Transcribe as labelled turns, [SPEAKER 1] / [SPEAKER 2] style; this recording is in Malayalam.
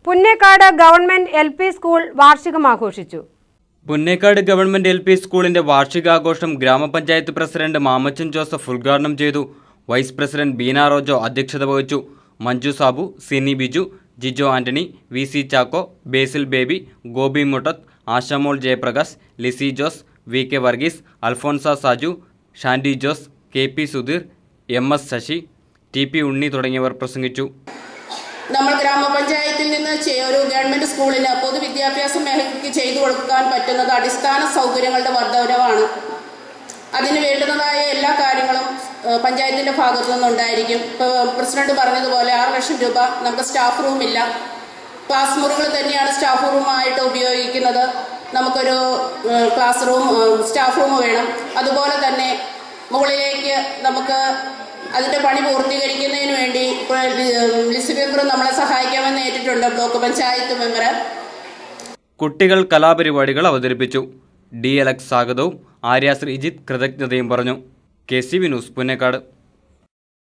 [SPEAKER 1] Punnekkad government L P school വാർഷികം ആഘോഷിച്ചു
[SPEAKER 2] പുന്നേക്കാട് ഗവൺമെന്റ് എൽ പി സ്കൂളിന്റെ വാർഷികാഘോഷം ഗ്രാമപഞ്ചായത്ത് പ്രസിഡന്റ് മാമച്ചൻ ജോസഫ് ഉദ്ഘാടനം ചെയ്തു വൈസ് പ്രസിഡന്റ് ബീന റോജോ അധ്യക്ഷത വഹിച്ചു Manju Sabu Cini Biju Jijo Antony V C Chacko Basil Baby Gopi Muttath Ashamol Jayaprakash Lissy Jose V K Varghese Alphonsa Saju Shandy Jose K P Sudheer M S Sasi T P Unni തുടങ്ങിയവർ പ്രസംഗിച്ചു
[SPEAKER 3] നമ്മൾ ഗ്രാമപഞ്ചായത്തിൽ നിന്ന് ചെ- ഒരു ഗവൺമെന്റ് സ്കൂളിന് പൊതുവിദ്യാഭ്യാസ മേഖലയ്ക്ക് ചെയ്തു കൊടുക്കാൻ പറ്റുന്നത് അടിസ്ഥാന സൗകര്യങ്ങളുടെ വർധനവാണ് അതിന് വേണ്ടുന്നതായ എല്ലാ കാര്യങ്ങളും ഏഹ്, പഞ്ചായത്തിന്റെ ഭാഗത്തു നിന്നുണ്ടായിരിക്കും ഇപ്പോൾ പ്രസിഡന്റ് പറഞ്ഞതുപോലെ ആറ് ലക്ഷം രൂപ നമുക്ക് സ്റ്റാഫ് റൂമില്ല ക്ലാസ് മുറികൾ തന്നെയാണ് സ്റ്റാഫ് റൂമായിട്ട് ഉപയോഗിക്കുന്നത് നമുക്കൊരു ഏഹ്, ക്ലാസ് റൂം ഏഹ്, സ്റ്റാഫ് റൂം വേണം അതുപോലെ തന്നെ മുകളിലേക്ക് നമുക്ക് അതിന്റെ പണി പൂർത്തീകരിക്കുന്നതിന് വേണ്ടി ഇപ്പോൾ ലിസി മെമ്പർ നമ്മളെ സഹായിക്കാമെന്ന് ഏറ്റിട്ടുണ്ട് ബ്ലോക്ക് പഞ്ചായത്ത് മെമ്പർ
[SPEAKER 2] കുട്ടികൾ കലാപരിപാടികൾ അവതരിപ്പിച്ചു ഡി അലക്സ് സ്വാഗതവും ആര്യ ശ്രീജിത്ത് കൃതജ്ഞതയും പറഞ്ഞു K C V news Punnekkad